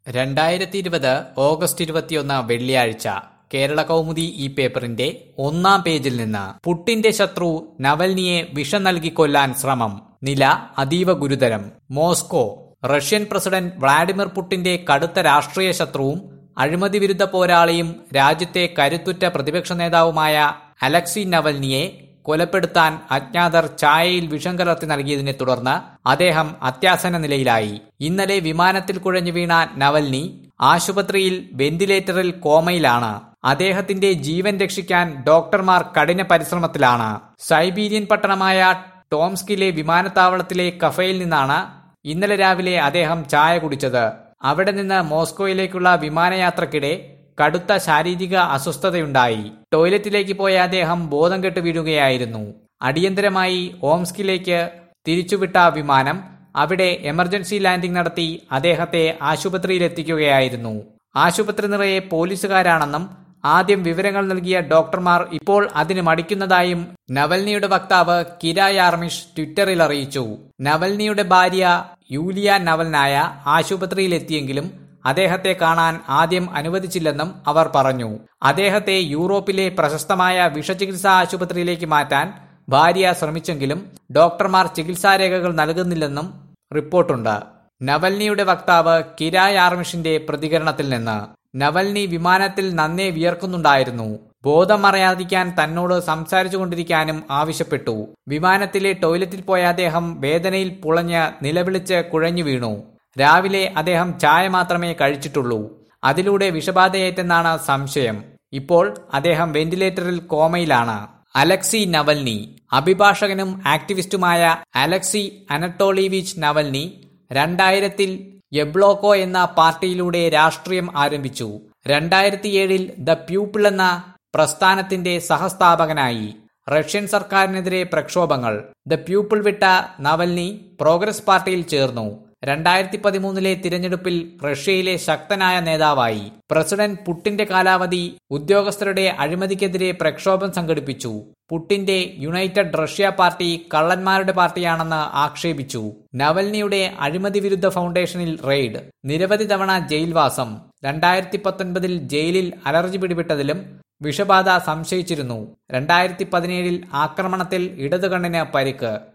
രണ്ടായിരത്തി ഇരുപത് ഓഗസ്റ്റ് ഇരുപത്തിയൊന്ന് വെള്ളിയാഴ്ച കേരള കൗമുദി ഈ പേപ്പറിന്റെ ഒന്നാം പേജിൽ നിന്ന് പുട്ടിന്റെ ശത്രു നവൽനിയെ വിഷം നൽകി കൊല്ലാൻ ശ്രമം നില അതീവ ഗുരുതരം മോസ്കോ റഷ്യൻ പ്രസിഡന്റ് വ്ളാഡിമിർ പുട്ടിന്റെ കടുത്ത രാഷ്ട്രീയ ശത്രുവും അഴിമതി വിരുദ്ധ പോരാളിയും രാജ്യത്തെ കരുത്തുറ്റ പ്രതിപക്ഷ നേതാവുമായ അലക്സി നവൽനിയെ കൊലപ്പെടുത്താൻ അജ്ഞാതർ ചായയിൽ വിഷം കലർത്തി നൽകിയതിനെ തുടർന്ന് അദ്ദേഹം അത്യാസന്ന നിലയിലായി ഇന്നലെ വിമാനത്തിൽ കുഴഞ്ഞു വീണ നവൽനി ആശുപത്രിയിൽ വെന്റിലേറ്ററിൽ കോമയിലാണ് അദ്ദേഹത്തിന്റെ ജീവൻ രക്ഷിക്കാൻ ഡോക്ടർമാർ കഠിന പരിശ്രമത്തിലാണ് സൈബീരിയൻ പട്ടണമായ ടോംസ്കിലെ വിമാനത്താവളത്തിലെ കഫയിൽ നിന്നാണ് ഇന്നലെ രാവിലെ അദ്ദേഹം ചായ കുടിച്ചത് അവിടെ നിന്ന് മോസ്കോയിലേക്കുള്ള വിമാനയാത്രക്കിടെ കടുത്ത ശാരീരിക അസ്വസ്ഥതയുണ്ടായി ടോയ്ലറ്റിലേക്ക് പോയ അദ്ദേഹം ബോധം കെട്ട് വീഴുകയായിരുന്നു അടിയന്തരമായി ഓംസ്കിലേക്ക് തിരിച്ചുവിട്ട വിമാനം അവിടെ എമർജൻസി ലാൻഡിംഗ് നടത്തി അദ്ദേഹത്തെ ആശുപത്രിയിലെത്തിക്കുകയായിരുന്നു ആശുപത്രി നിറയെ പോലീസുകാരാണെന്നും ആദ്യം വിവരങ്ങൾ നൽകിയ ഡോക്ടർമാർ ഇപ്പോൾ അതിന് മടിക്കുന്നതായും നവൽനിയുടെ വക്താവ് കിര യാർമിഷ് ട്വിറ്ററിൽ അറിയിച്ചു നവൽനിയുടെ ഭാര്യ യൂലിയ നവൽനായ ആശുപത്രിയിലെത്തിയെങ്കിലും അദ്ദേഹത്തെ കാണാൻ ആദ്യം അനുവദിച്ചില്ലെന്നും അവർ പറഞ്ഞു അദ്ദേഹത്തെ യൂറോപ്പിലെ പ്രശസ്തമായ വിഷചികിത്സാ ആശുപത്രിയിലേക്ക് മാറ്റാൻ ഭാര്യ ശ്രമിച്ചെങ്കിലും ഡോക്ടർമാർ ചികിത്സാരേഖകൾ നൽകുന്നില്ലെന്നും റിപ്പോർട്ടുണ്ട് നവൽനിയുടെ വക്താവ് കിര യാർമിഷിന്റെ പ്രതികരണത്തിൽ നിന്ന് നവൽനി വിമാനത്തിൽ നന്നേ വിയർക്കുന്നുണ്ടായിരുന്നു ബോധമറിയാതിരിക്കാൻ തന്നോട് സംസാരിച്ചുകൊണ്ടിരിക്കാനും ആവശ്യപ്പെട്ടു വിമാനത്തിലെ ടോയ്ലറ്റിൽ പോയ അദ്ദേഹം വേദനയിൽ പുളഞ്ഞ് നിലവിളിച്ച് കുഴഞ്ഞു വീണു രാവിലെ അദ്ദേഹം ചായ മാത്രമേ കഴിച്ചിട്ടുള്ളൂ അതിലൂടെ വിഷബാധയേറ്റെന്നാണ് സംശയം ഇപ്പോൾ അദ്ദേഹം വെന്റിലേറ്ററിൽ കോമയിലാണ് അലക്സി നവൽനി അഭിഭാഷകനും ആക്ടിവിസ്റ്റുമായ അലക്സി അനട്ടോളിവിച്ച് നവൽനി രണ്ടായിരത്തിൽ എബ്ലോക്കോ എന്ന പാർട്ടിയിലൂടെ രാഷ്ട്രീയം ആരംഭിച്ചു രണ്ടായിരത്തിയേഴിൽ ദ പ്യൂപ്പിൾ എന്ന പ്രസ്ഥാനത്തിന്റെ സഹസ്ഥാപകനായി റഷ്യൻ സർക്കാരിനെതിരെ പ്രക്ഷോഭങ്ങൾ ദ പ്യൂപ്പിൾ വിട്ട നവൽനി പ്രോഗ്രസ് പാർട്ടിയിൽ ചേർന്നു രണ്ടായിരത്തി പതിമൂന്നിലെ തിരഞ്ഞെടുപ്പിൽ റഷ്യയിലെ ശക്തനായ നേതാവായി പ്രസിഡന്റ് പുട്ടിന്റെ കാലാവധി ഉദ്യോഗസ്ഥരുടെ അഴിമതിക്കെതിരെ പ്രക്ഷോഭം സംഘടിപ്പിച്ചു പുട്ടിന്റെ യുണൈറ്റഡ് റഷ്യ പാർട്ടി കള്ളന്മാരുടെ പാർട്ടിയാണെന്ന് ആക്ഷേപിച്ചു നവൽനിയുടെ അഴിമതി വിരുദ്ധ ഫൗണ്ടേഷനിൽ റെയ്ഡ് നിരവധി തവണ ജയിൽവാസം രണ്ടായിരത്തി പത്തൊൻപതിൽ ജയിലിൽ അലർജി പിടിപെട്ടതിലും വിഷബാധ സംശയിച്ചിരുന്നു രണ്ടായിരത്തി പതിനേഴിൽ ആക്രമണത്തിൽ ഇടതുകണ്ണിന് പരിക്ക്